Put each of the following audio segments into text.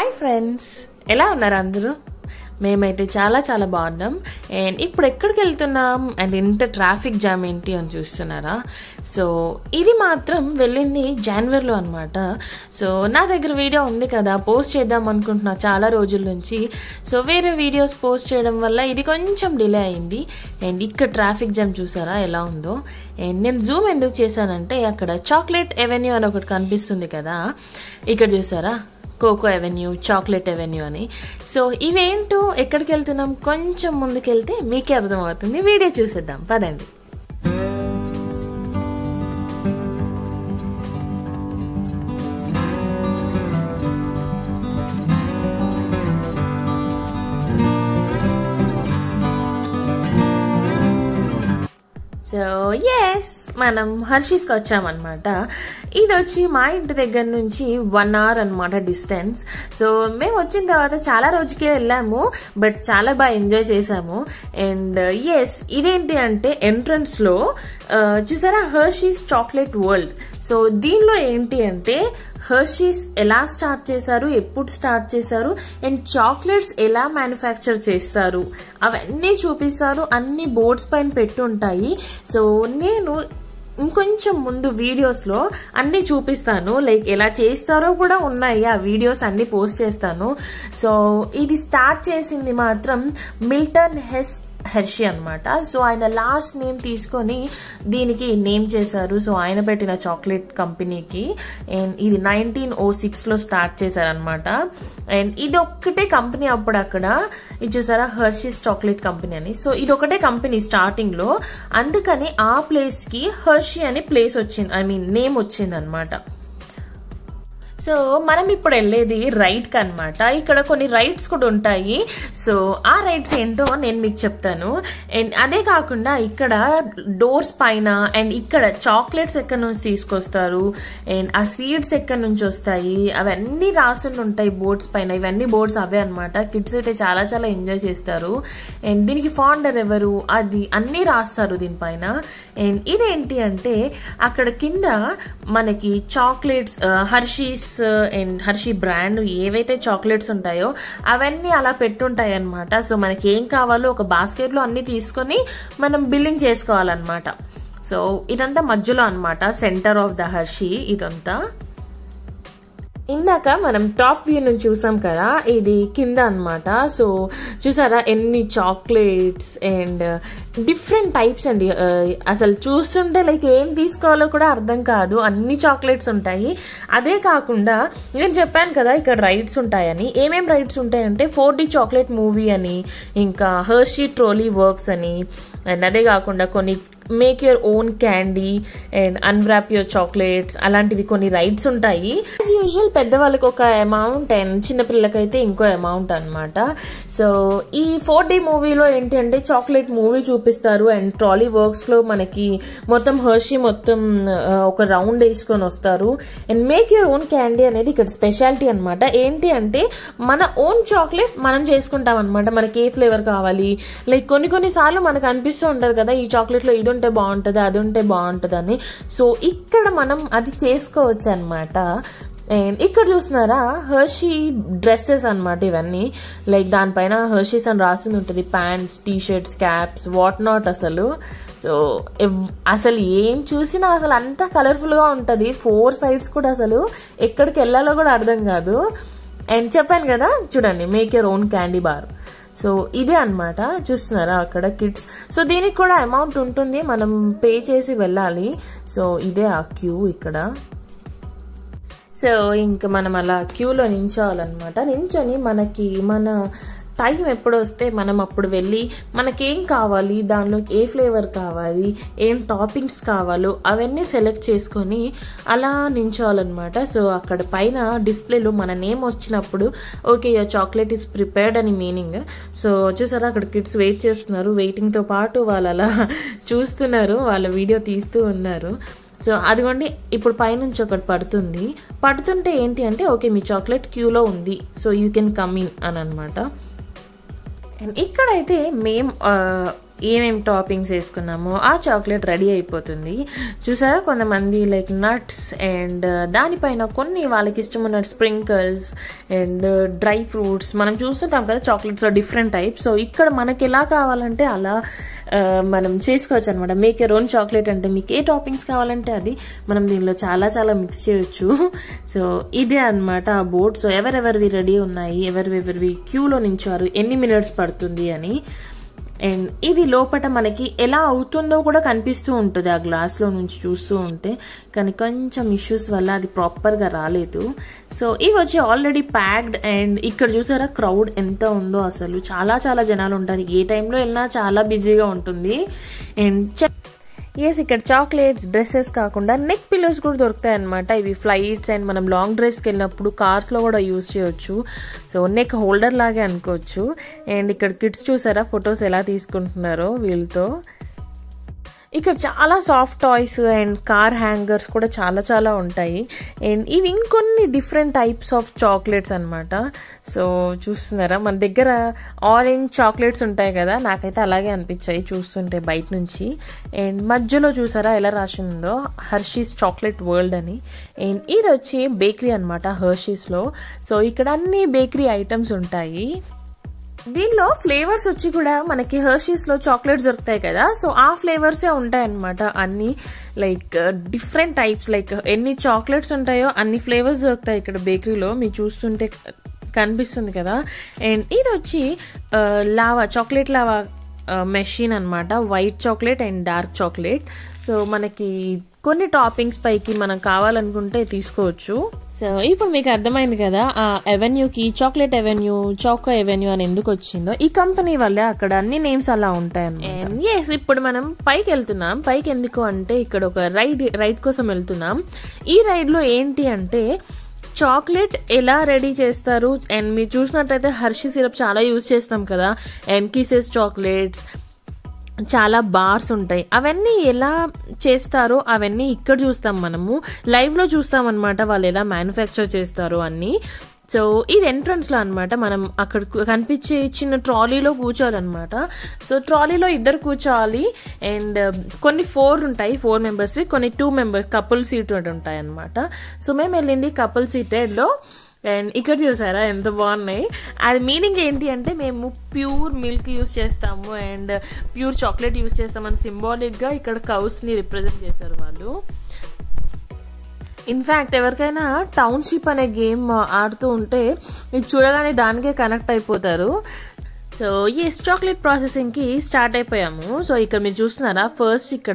hi friends ఎలా ఉన్నారు అందరూ మేమైతే చాలా చాలా బాగున్నాం అండ్ ఇప్పుడు ఎక్కడికి వెళ్తున్నాం అండ్ ఇంత ట్రాఫిక్ జామ్ ఏంటి అని చూస్తున్నారా సో ఇది మాత్రం వెళ్ళింది జనవరిలో అనమాట సో నా దగ్గర వీడియో ఉంది కదా పోస్ట్ చేద్దాం అనుకుంటున్నా చాలా రోజుల నుంచి సో వేరే వీడియోస్ పోస్ట్ చేయడం వల్ల ఇది కొంచెం డిలే అయింది అండ్ ఇక్కడ ట్రాఫిక్ జామ్ చూసారా ఎలా ఉందో అండ్ నేను జూమ్ ఎందుకు చేశానంటే అక్కడ చాక్లెట్ ఎవెన్యూ అని ఒకటి కనిపిస్తుంది కదా ఇక్కడ చూసారా కోకో అవెన్యూ చాక్లెట్ అవెన్యూ అని సో ఇవేంటో ఎక్కడికి వెళ్తున్నాం కొంచెం ముందుకెళ్తే మీకే అర్థమవుతుంది వీడియో చూసేద్దాం పదండి సో ఎస్ మనం హర్షీస్కి వచ్చామన్నమాట ఇది వచ్చి మా ఇంటి దగ్గర నుంచి వన్ అవర్ అనమాట డిస్టెన్స్ సో మేము వచ్చిన తర్వాత చాలా రోజుకే వెళ్ళాము బట్ చాలా బాగా ఎంజాయ్ చేసాము అండ్ ఎస్ ఇదేంటి అంటే ఎంట్రన్స్లో చూసారా హర్షీస్ చాక్లెట్ వరల్డ్ సో దీనిలో ఏంటి అంటే హర్షీస్ ఎలా స్టార్ట్ చేశారు ఎప్పుడు స్టార్ట్ చేశారు అండ్ చాక్లెట్స్ ఎలా మ్యానుఫ్యాక్చర్ చేస్తారు అవన్నీ చూపిస్తారు అన్ని బోర్డ్స్ పైన పెట్టి ఉంటాయి సో నేను ఇంకొంచెం ముందు వీడియోస్లో అన్నీ చూపిస్తాను లైక్ ఎలా చేస్తారో కూడా ఉన్నాయి ఆ వీడియోస్ అన్నీ పోస్ట్ చేస్తాను సో ఇది స్టార్ట్ చేసింది మాత్రం మిల్టన్ హెస్ హెర్షి అనమాట సో ఆయన లాస్ట్ నేమ్ తీసుకొని దీనికి నేమ్ చేశారు సో ఆయన పెట్టిన చాక్లెట్ కంపెనీకి అండ్ ఇది నైన్టీన్ ఓ సిక్స్లో స్టార్ట్ చేశారనమాట అండ్ ఇది ఒక్కటే కంపెనీ అప్పుడు అక్కడ ఇది చూసారా హర్షీస్ చాక్లెట్ కంపెనీ అని సో ఇది ఒకటే కంపెనీ స్టార్టింగ్లో అందుకని ఆ ప్లేస్కి హర్షి అని ప్లేస్ వచ్చింది ఐ మీన్ నేమ్ వచ్చింది అనమాట సో మనం ఇప్పుడు వెళ్ళేది రైట్కి అనమాట ఇక్కడ కొన్ని రైడ్స్ కూడా ఉంటాయి సో ఆ రైడ్స్ ఏంటో నేను మీకు చెప్తాను అండ్ అదే కాకుండా ఇక్కడ డోర్స్ పైన అండ్ ఇక్కడ చాక్లెట్స్ ఎక్కడి నుంచి తీసుకొస్తారు అండ్ ఆ సీడ్స్ ఎక్కడి నుంచి వస్తాయి అవన్నీ రాసుండి ఉంటాయి బోర్డ్స్ పైన ఇవన్నీ బోర్డ్స్ అవే అనమాట కిడ్స్ అయితే చాలా చాలా ఎంజాయ్ చేస్తారు అండ్ దీనికి ఫౌండర్ ఎవరు అది అన్నీ రాస్తారు దీనిపైన అండ్ ఇదేంటి అంటే అక్కడ కింద మనకి chocolates Hershey's and Hershey brand ఏవైతే చాక్లెట్స్ ఉంటాయో అవన్నీ అలా పెట్టుంటాయి అనమాట సో మనకి ఏం కావాలో ఒక బాస్కెట్లో అన్నీ తీసుకొని మనం బిల్లింగ్ చేసుకోవాలన్నమాట సో ఇదంతా మధ్యలో అనమాట సెంటర్ ఆఫ్ ద హర్షీ ఇదంతా ఇందాక మనం టాప్ వ్యూ నుంచి చూసాం కదా ఇది కింద అనమాట సో చూసారా ఎన్ని చాక్లెట్స్ అండ్ డిఫరెంట్ టైప్స్ అండి అసలు చూస్తుంటే లైక్ ఏం తీసుకోవాలో కూడా అర్థం కాదు అన్ని చాక్లెట్స్ ఉంటాయి అదే కాకుండా నేను చెప్పాను కదా ఇక్కడ రైడ్స్ ఉంటాయని ఏమేం రైడ్స్ ఉంటాయంటే ఫోర్ డి చాక్లెట్ మూవీ అని ఇంకా హర్షీ ట్రోలీ వర్క్స్ అని అండ్ అదే కాకుండా కొన్ని make your own candy and unwrap your chocolates అలాంటివి కొన్ని రైడ్స్ ఉంటాయి యాజ్ యూజువల్ పెద్దవాళ్ళకి ఒక అమౌంట్ అండ్ చిన్నపిల్లలకైతే ఇంకో అమౌంట్ అనమాట సో ఈ ఫోర్ డే మూవీలో ఏంటి అంటే చాక్లెట్ మూవీ చూపిస్తారు అండ్ ట్రాలీ వర్క్స్లో మనకి మొత్తం హర్షి మొత్తం ఒక రౌండ్ వేసుకొని వస్తారు and make your own candy అనేది ఇక్కడ స్పెషాలిటీ అనమాట ఏంటి అంటే మన ఓన్ చాక్లెట్ మనం చేసుకుంటాం అనమాట మనకి ఏ ఫ్లేవర్ కావాలి లైక్ కొన్ని కొన్నిసార్లు మనకు అనిపిస్తూ ఉంటుంది కదా ఈ చాక్లెట్లో ఇది ఉంటే బాగుంటుంది అది ఉంటే బాగుంటుంది అని సో ఇక్కడ మనం అది చేసుకోవచ్చు అనమాట అండ్ ఇక్కడ చూస్తున్నారా హర్షీ డ్రెస్సెస్ అనమాట ఇవన్నీ లైక్ దానిపైన హర్షీస్ అని రాసింది ఉంటుంది pants T shirts caps what not అసలు సో అసలు ఏం చూసినా అసలు అంతా కలర్ఫుల్గా ఉంటుంది ఫోర్ సైడ్స్ కూడా అసలు ఎక్కడికి వెళ్ళాలో కూడా అర్థం కాదు అండ్ చెప్పాను కదా చూడండి make your own candy bar so ఇదే అనమాట చూస్తున్నారా అక్కడ కిడ్స్ సో దీనికి కూడా అమౌంట్ ఉంటుంది మనం పే చేసి వెళ్ళాలి సో ఇదే ఆ క్యూ ఇక్కడ సో ఇంకా మనం అలా క్యూలో నించోవాలన్నమాట నించొని మనకి మన టైం ఎప్పుడు వస్తే మనం అప్పుడు వెళ్ళి మనకేం కావాలి దానిలోకి ఏ ఫ్లేవర్ కావాలి ఏం టాపింగ్స్ కావాలో అవన్నీ సెలెక్ట్ చేసుకొని అలా నించోవాలన్నమాట సో అక్కడ పైన డిస్ప్లేలో మన నేమ్ వచ్చినప్పుడు okay your chocolate is prepared అని మీనింగ్ సో చూసారా అక్కడ కిడ్స్ వెయిట్ చేస్తున్నారు వెయిటింగ్తో పాటు వాళ్ళు అలా చూస్తున్నారు వాళ్ళ వీడియో తీస్తూ ఉన్నారు సో అదిగోండి ఇప్పుడు పైనుంచి ఒకటి పడుతుంది పడుతుంటే ఏంటి అంటే ఓకే మీ చాక్లెట్ క్యూలో ఉంది so you can come in అని అనమాట అండ్ ఇక్కడైతే మేము ఏమేమి టాపింగ్స్ వేసుకున్నామో ఆ చాక్లెట్ రెడీ అయిపోతుంది చూసారా కొంతమంది లైక్ నట్స్ అండ్ దానిపైన కొన్ని వాళ్ళకి ఇష్టమైన స్ప్రింకల్స్ అండ్ డ్రై ఫ్రూట్స్ మనం చూస్తుంటాం కదా చాక్లెట్స్లో డిఫరెంట్ టైప్స్ సో ఇక్కడ మనకి ఎలా కావాలంటే అలా ఆ, మనం చేసుకోవచ్చు అనమాట మేక్ ఎర్ ఓన్ చాక్లెట్ అంటే మీకు ఏ టాపింగ్స్ కావాలంటే అది మనం దీనిలో చాలా చాలా మిక్స్ చేయొచ్చు సో ఇదే అనమాట ఆ బోర్డ్ సో ఎవరెవరివి రెడీ ఉన్నాయి ఎవరెవరివి క్యూలో నించారు ఎన్ని మినిట్స్ పడుతుంది అని అండ్ ఇది లోపల మనకి ఎలా అవుతుందో కూడా కనిపిస్తూ ఉంటుంది ఆ గ్లాస్లో నుంచి చూస్తూ ఉంటే కానీ కొంచెం ఇష్యూస్ వల్ల అది ప్రాపర్గా రాలేదు సో ఇవి వచ్చి ఆల్రెడీ ప్యాక్డ్ అండ్ ఇక్కడ చూసారా క్రౌడ్ ఎంత ఉందో అసలు చాలా చాలా జనాలు ఉంటారు ఏ టైంలో వెళ్ళినా చాలా బిజీగా ఉంటుంది అండ్ ఎస్ ఇక్కడ చాక్లెట్స్ డ్రెస్సెస్ కాకుండా నెక్ పిల్లోస్ కూడా దొరుకుతాయి అనమాట ఇవి ఫ్లైట్స్ అండ్ మనం లాంగ్ డ్రైవ్స్కి వెళ్ళినప్పుడు కార్స్లో కూడా యూస్ చేయొచ్చు సో నెక్ హోల్డర్ లాగే అనుకోవచ్చు అండ్ ఇక్కడ కిడ్స్ చూసారా ఫొటోస్ ఎలా తీసుకుంటున్నారో వీళ్ళతో ఇక్కడ చాలా soft toys and car hangers కూడా చాలా చాలా ఉంటాయి అండ్ ఇవి ఇంకొన్ని డిఫరెంట్ టైప్స్ ఆఫ్ చాక్లెట్స్ అనమాట సో చూస్తున్నారా మన దగ్గర ఆరెంజ్ చాక్లెట్స్ ఉంటాయి కదా నాకైతే అలాగే అనిపించాయి చూస్తుంటే బయట నుంచి అండ్ మధ్యలో చూసారా ఎలా రాసిందో హర్షీస్ చాక్లెట్ వరల్డ్ అని అండ్ ఇది వచ్చి బేకరీ అనమాట హర్షీస్లో సో ఇక్కడ అన్ని బేకరీ ఐటమ్స్ ఉంటాయి దీనిలో ఫ్లేవర్స్ వచ్చి కూడా మనకి హర్షీస్లో చాక్లెట్స్ దొరుకుతాయి కదా సో ఆ ఫ్లేవర్సే ఉంటాయి అన్నమాట అన్ని లైక్ డిఫరెంట్ టైప్స్ లైక్ ఎన్ని చాక్లెట్స్ ఉంటాయో అన్ని ఫ్లేవర్స్ దొరుకుతాయి ఇక్కడ బేకరీలో మీరు చూస్తుంటే కనిపిస్తుంది కదా అండ్ ఇది వచ్చి లావా చాక్లెట్ లావా మెషిన్ అనమాట white chocolate and dark chocolate so మనకి కొన్ని టాపింగ్స్ పైకి మనం కావాలనుకుంటే తీసుకోవచ్చు సో ఇప్పుడు మీకు అర్థమైంది కదా ఆ ఎవెన్యూకి చాక్లెట్ ఎవెన్యూ చాకో ఎవెన్యూ అని ఎందుకు వచ్చిందో ఈ కంపెనీ వల్లే అక్కడ అన్ని నేమ్స్ అలా ఉంటాయి ఎస్ ఇప్పుడు మనం పైకి వెళ్తున్నాం పైకి ఎందుకు అంటే ఇక్కడ ఒక రైడ్ రైడ్ కోసం వెళ్తున్నాం ఈ రైడ్లో ఏంటి అంటే చాక్లెట్ ఎలా రెడీ చేస్తారు అండ్ మీరు చూసినట్టయితే హర్షి సిరప్ చాలా యూజ్ చేస్తాం కదా అండ్ కిసెస్ చాక్లెట్స్ చాలా బార్స్ ఉంటాయి అవన్నీ ఎలా చేస్తారో అవన్నీ ఇక్కడ చూస్తాం మనము లైవ్లో చూస్తాం అనమాట వాళ్ళు ఎలా మ్యానుఫ్యాక్చర్ చేస్తారు అన్నీ సో ఇది ఎంట్రన్స్లో అనమాట మనం అక్కడ కు- కనిపించే చిన్న ట్రాలీలో కూర్చోవాలన్నమాట సో ట్రాలీలో ఇద్దరు కూర్చోవాలి అండ్ కొన్ని ఫోర్ ఉంటాయి ఫోర్ మెంబర్స్ కొన్ని టూ మెంబర్స్ కపుల్ సీట్ ఉంటాయి అనమాట సో మేము వెళ్ళింది కపుల్ సీటెడ్లో అండ్ ఇక్కడ చూసారా ఎంత బాగున్నాయి అది మీనింగ్ ఏంటి అంటే మేము ప్యూర్ మిల్క్ యూస్ చేస్తాము అండ్ ప్యూర్ చాక్లెట్ యూస్ చేస్తామని సింబాలిక్గా ఇక్కడ కౌస్ని రిప్రజెంట్ చేశారు వాళ్ళు ఇన్ఫ్యాక్ట్ ఎవరికైనా టౌన్షిప్ అనే గేమ్ ఆడుతూ ఉంటే ఇది చూడగానే దానికే కనెక్ట్ అయిపోతారు సో ఎస్ చాక్లెట్ ప్రాసెసింగ్కి స్టార్ట్ అయిపోయాము సో ఇక్కడ మీరు చూస్తున్నారా ఫస్ట్ ఇక్కడ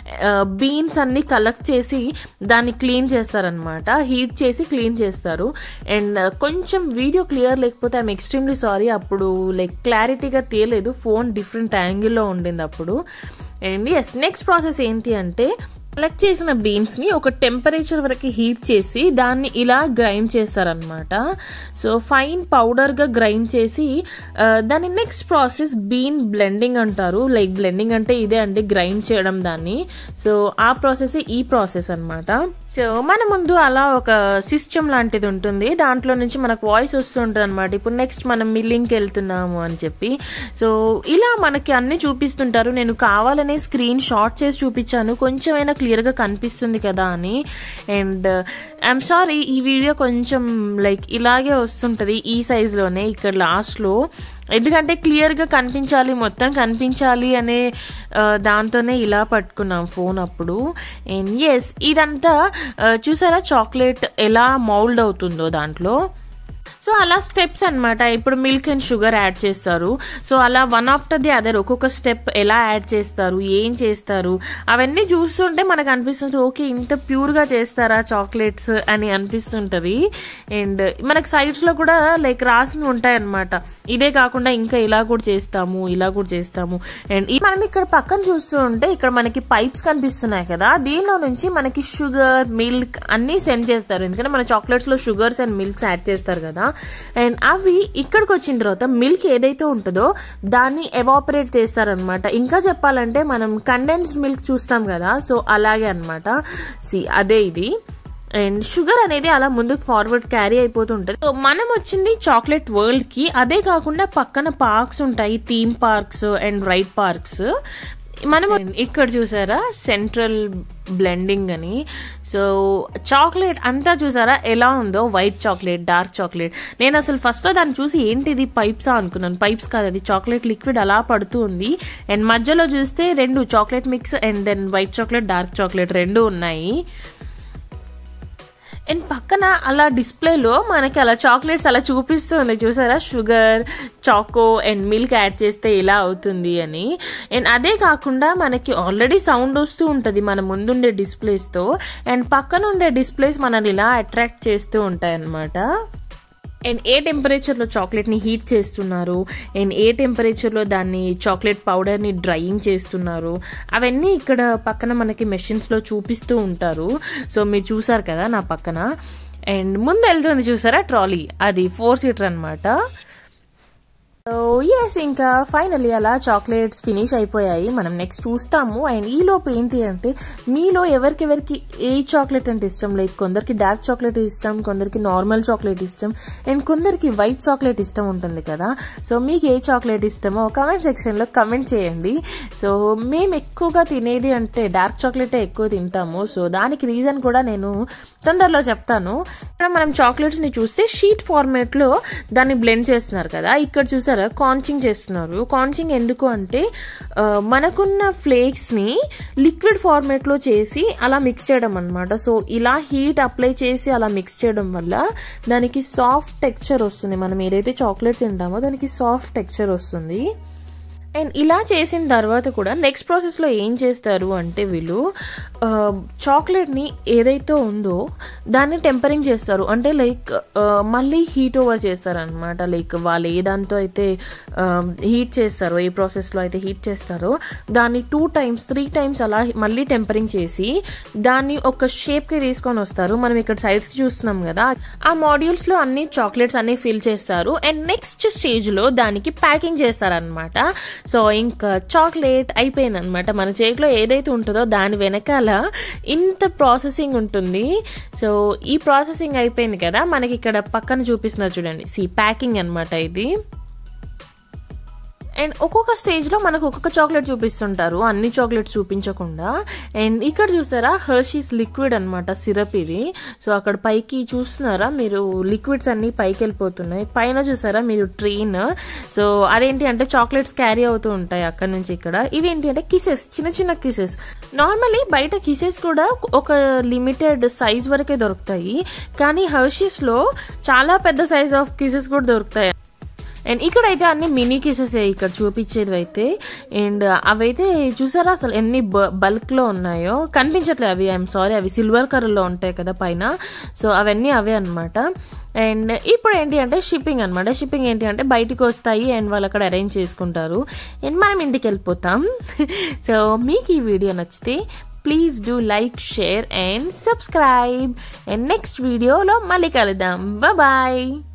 బీన్స్ అన్ని కలెక్ట్ చేసి దాన్ని క్లీన్ చేస్తారనమాట హీట్ చేసి క్లీన్ చేస్తారు అండ్ కొంచెం వీడియో క్లియర్ లేకపోతే ఐఎమ్ ఎక్స్ట్రీమ్లీ సారీ అప్పుడు లైక్ క్లారిటీగా తీయలేదు ఫోన్ డిఫరెంట్ యాంగిల్లో ఉండింది అప్పుడు అండ్ ఎస్ నెక్స్ట్ ప్రాసెస్ ఏంటి అంటే కలెక్ట్ చేసిన బీన్స్ని ఒక టెంపరేచర్ వరకు హీట్ చేసి దాన్ని ఇలా గ్రైండ్ చేస్తారనమాట సో ఫైన్ పౌడర్గా గ్రైండ్ చేసి ఆ, దాని నెక్స్ట్ ప్రాసెస్ బీన్ బ్లెండింగ్ అంటారు లైక్ బ్లెండింగ్ అంటే ఇదే అండి గ్రైండ్ చేయడం దాన్ని సో ఆ ప్రాసెస్ ఈ ప్రాసెస్ అనమాట సో మన ముందు అలా ఒక సిస్టమ్ లాంటిది ఉంటుంది దాంట్లో నుంచి మనకు వాయిస్ వస్తుంటుంది అనమాట ఇప్పుడు నెక్స్ట్ మనం మిల్లింగ్కి వెళ్తున్నాము అని చెప్పి సో ఇలా మనకి అన్ని చూపిస్తుంటారు నేను కావాలనే స్క్రీన్ షార్ట్ చేసి చూపించాను కొంచెమైనా క్లియర్గా కనిపిస్తుంది కదా అని అండ్ ఐఎమ్ సారీ ఈ వీడియో కొంచెం లైక్ ఇలాగే వస్తుంటుంది ఈ సైజులోనే ఇక్కడ లాస్ట్లో ఎందుకంటే క్లియర్గా కనిపించాలి మొత్తం కనిపించాలి అనే ఆ, దాంతోనే ఇలా పట్టుకున్నాం ఫోన్ అప్పుడు అండ్ ఎస్ ఇదంతా ఆ, చూసారా చాక్లెట్ ఎలా మౌల్డ్ అవుతుందో దాంట్లో సో అలా స్టెప్స్ అన్నమాట ఇప్పుడు మిల్క్ అండ్ షుగర్ యాడ్ చేస్తారు సో అలా వన్ ఆఫ్టర్ ది అదర్ ఒక్కొక్క స్టెప్ ఎలా యాడ్ చేస్తారు ఏం చేస్తారు అవన్నీ చూస్తుంటే మనకు అనిపిస్తుంది ఓకే ఇంత ప్యూర్గా చేస్తారా చాక్లెట్స్ అని అనిపిస్తుంటుంది అండ్ మనకు సైడ్స్లో కూడా లైక్ రాసి ఉంటాయి అన్నమాట ఇదే కాకుండా ఇంకా ఇలా కూడా చేస్తాము ఇలా కూడా చేస్తాము అండ్ ఈ మనం ఇక్కడ పక్కన చూస్తూ ఉంటే ఇక్కడ మనకి పైప్స్ కనిపిస్తున్నాయి కదా దీనిలో నుంచి మనకి షుగర్ మిల్క్ అన్నీ సెండ్ చేస్తారు ఎందుకంటే మన చాక్లెట్స్లో షుగర్స్ అండ్ మిల్క్స్ యాడ్ చేస్తారు కదా అండ్ అవి ఇక్కడికి వచ్చిన తర్వాత మిల్క్ ఏదైతే ఉంటుందో దాన్ని ఎవాపరేట్ చేస్తారనమాట ఇంకా చెప్పాలంటే మనం కండెన్స్ మిల్క్ చూస్తాం కదా సో అలాగే అనమాట సి అదే ఇది అండ్ షుగర్ అనేది అలా ముందుకు ఫార్వర్డ్ క్యారీ అయిపోతుంటుంది సో మనం వచ్చింది చాక్లెట్ వరల్డ్కి అదే కాకుండా పక్కన పార్క్స్ ఉంటాయి theme parks and ride parks మనం ఇక్కడ చూసారా సెంట్రల్ బ్లెండింగ్ అని సో చాక్లెట్ అంతా చూసారా ఎలా ఉందో వైట్ చాక్లెట్ డార్క్ చాక్లెట్ నేను అసలు ఫస్ట్లో దాన్ని చూసి ఏంటిది పైప్సా అనుకున్నాను పైప్స్ కాదు అది చాక్లెట్ లిక్విడ్ అలా పడుతూ ఉంది అండ్ మధ్యలో చూస్తే రెండు chocolate mix and then white chocolate dark chocolate రెండు ఉన్నాయి అండ్ పక్కన అలా డిస్ప్లేలో మనకి అలా చాక్లెట్స్ అలా చూపిస్తుంది చూసారా sugar choco and milk add చేస్తే ఇలా అవుతుంది అని అండ్ అదే కాకుండా మనకి ఆల్రెడీ సౌండ్ వస్తూ ఉంటుంది మన ముందుండే డిస్ప్లేస్తో అండ్ పక్కన ఉండే డిస్ప్లేస్ మనల్ని ఇలా అట్రాక్ట్ చేస్తూ ఉంటాయి అన్నమాట అండ్ ఏ టెంపరేచర్లో చాక్లెట్ని హీట్ చేస్తున్నారు అండ్ ఏ టెంపరేచర్లో దాన్ని చాక్లెట్ పౌడర్ని డ్రైయింగ్ చేస్తున్నారు అవన్నీ ఇక్కడ పక్కన మనకి మెషిన్స్లో చూపిస్తూ ఉంటారు సో మీరు చూసారు కదా నా పక్కన అండ్ ముందు వెళ్తుంది చూసారా ట్రాలీ అది ఫోర్ సీటర్ అనమాట సో ఎస్ ఇంకా ఫైనల్లీ అలా చాక్లెట్స్ ఫినిష్ అయిపోయాయి మనం నెక్స్ట్ చూస్తాము అండ్ ఈ లోపు ఏంటి అంటే మీలో ఎవరికెవరికి ఏ చాక్లెట్ అంటే ఇష్టం లైక్ కొందరికి డార్క్ చాక్లెట్ ఇష్టం కొందరికి నార్మల్ చాక్లెట్ ఇష్టం అండ్ కొందరికి వైట్ చాక్లెట్ ఇష్టం ఉంటుంది కదా సో మీకు ఏ చాక్లెట్ ఇష్టమో కమెంట్ సెక్షన్లో కమెంట్ చేయండి సో మేము ఎక్కువగా తినేది అంటే డార్క్ చాక్లెటే ఎక్కువ తింటాము సో దానికి రీజన్ కూడా నేను తొందరలో చెప్తాను ఇక్కడ మనం చాక్లెట్స్ని చూస్తే షీట్ ఫార్మేట్లో దాన్ని బ్లెండ్ చేస్తున్నారు కదా ఇక్కడ చూసారా కాంచింగ్ చేస్తున్నారు కాంచింగ్ ఎందుకు అంటే ఆ, మనకున్న ఫ్లేక్స్ని లిక్విడ్ ఫార్మేట్లో చేసి అలా మిక్స్ చేయడం అనమాట సో ఇలా హీట్ అప్లై చేసి అలా మిక్స్ చేయడం వల్ల దానికి సాఫ్ట్ టెక్స్చర్ వస్తుంది మనం ఏదైతే చాక్లెట్ తింటామో దానికి సాఫ్ట్ టెక్స్చర్ వస్తుంది అండ్ ఇలా చేసిన తర్వాత కూడా నెక్స్ట్ ప్రాసెస్లో ఏం చేస్తారు అంటే వీళ్ళు ఆ, చాక్లెట్ని ఏదైతే ఉందో దాన్ని టెంపరింగ్ చేస్తారు అంటే లైక్ ఆ, మళ్ళీ హీట్ ఓవర్ చేస్తారనమాట లైక్ వాళ్ళు ఏ దాంతో అయితే హీట్ చేస్తారో ఏ ప్రాసెస్లో అయితే హీట్ చేస్తారో దాన్ని టూ టైమ్స్ త్రీ టైమ్స్ అలా మళ్ళీ టెంపరింగ్ చేసి దాన్ని ఒక షేప్కి తీసుకొని వస్తారు మనం ఇక్కడ సైడ్స్కి చూస్తున్నాం కదా ఆ మాడ్యూల్స్లో అన్ని చాక్లెట్స్ అన్ని ఫిల్ చేస్తారు అండ్ నెక్స్ట్ స్టేజ్లో దానికి ప్యాకింగ్ చేస్తారనమాట సో ఇంకా చాక్లెట్ అయిపోయింది అనమాట మన చేతిలో ఏదైతే ఉంటుందో దాని వెనకాల ఇంత ప్రాసెసింగ్ ఉంటుంది సో ఈ ప్రాసెసింగ్ అయిపోయింది కదా మనకి ఇక్కడ పక్కన చూపిస్తున్నారు చూడండి సి ప్యాకింగ్ అనమాట ఇది అండ్ ఒక్కొక్క స్టేజ్లో మనకు ఒక్కొక్క చాక్లెట్ చూపిస్తుంటారు అన్ని చాక్లెట్స్ చూపించకుండా అండ్ ఇక్కడ చూసారా హర్షీస్ లిక్విడ్ అనమాట సిరప్ ఇది సో అక్కడ పైకి చూస్తున్నారా మీరు లిక్విడ్స్ అన్ని పైకి వెళ్ళిపోతున్నాయి పైన చూసారా మీరు ట్రైన్ సో అదేంటి అంటే చాక్లెట్స్ క్యారీ అవుతూ ఉంటాయి అక్కడ నుంచి ఇక్కడ ఇవేంటి అంటే కిసెస్ చిన్న చిన్న కిసెస్ నార్మల్లీ బయట కిసెస్ కూడా ఒక లిమిటెడ్ సైజ్ వరకే దొరుకుతాయి కానీ హర్షీస్లో చాలా పెద్ద సైజ్ ఆఫ్ కిసెస్ కూడా దొరుకుతాయి అండ్ ఇక్కడైతే అన్ని మినీ కేసెస్ ఇక్కడ చూపించేది అయితే అండ్ అవైతే చూసారా అసలు ఎన్ని బ బల్క్లో ఉన్నాయో కనిపించట్లేదు అవి ఐఎమ్ సారీ అవి సిల్వర్ కలర్లో ఉంటాయి కదా పైన సో అవన్నీ అవే అనమాట అండ్ ఇప్పుడు ఏంటి అంటే షిప్పింగ్ అనమాట షిప్పింగ్ ఏంటి అంటే బయటికి వస్తాయి అండ్ వాళ్ళు అక్కడ అరేంజ్ చేసుకుంటారు అండ్ మనం ఇంటికి వెళ్ళిపోతాం సో మీకు ఈ వీడియో నచ్చితే please do like share and subscribe and next వీడియోలో మళ్ళీ కలుద్దాం బాయ్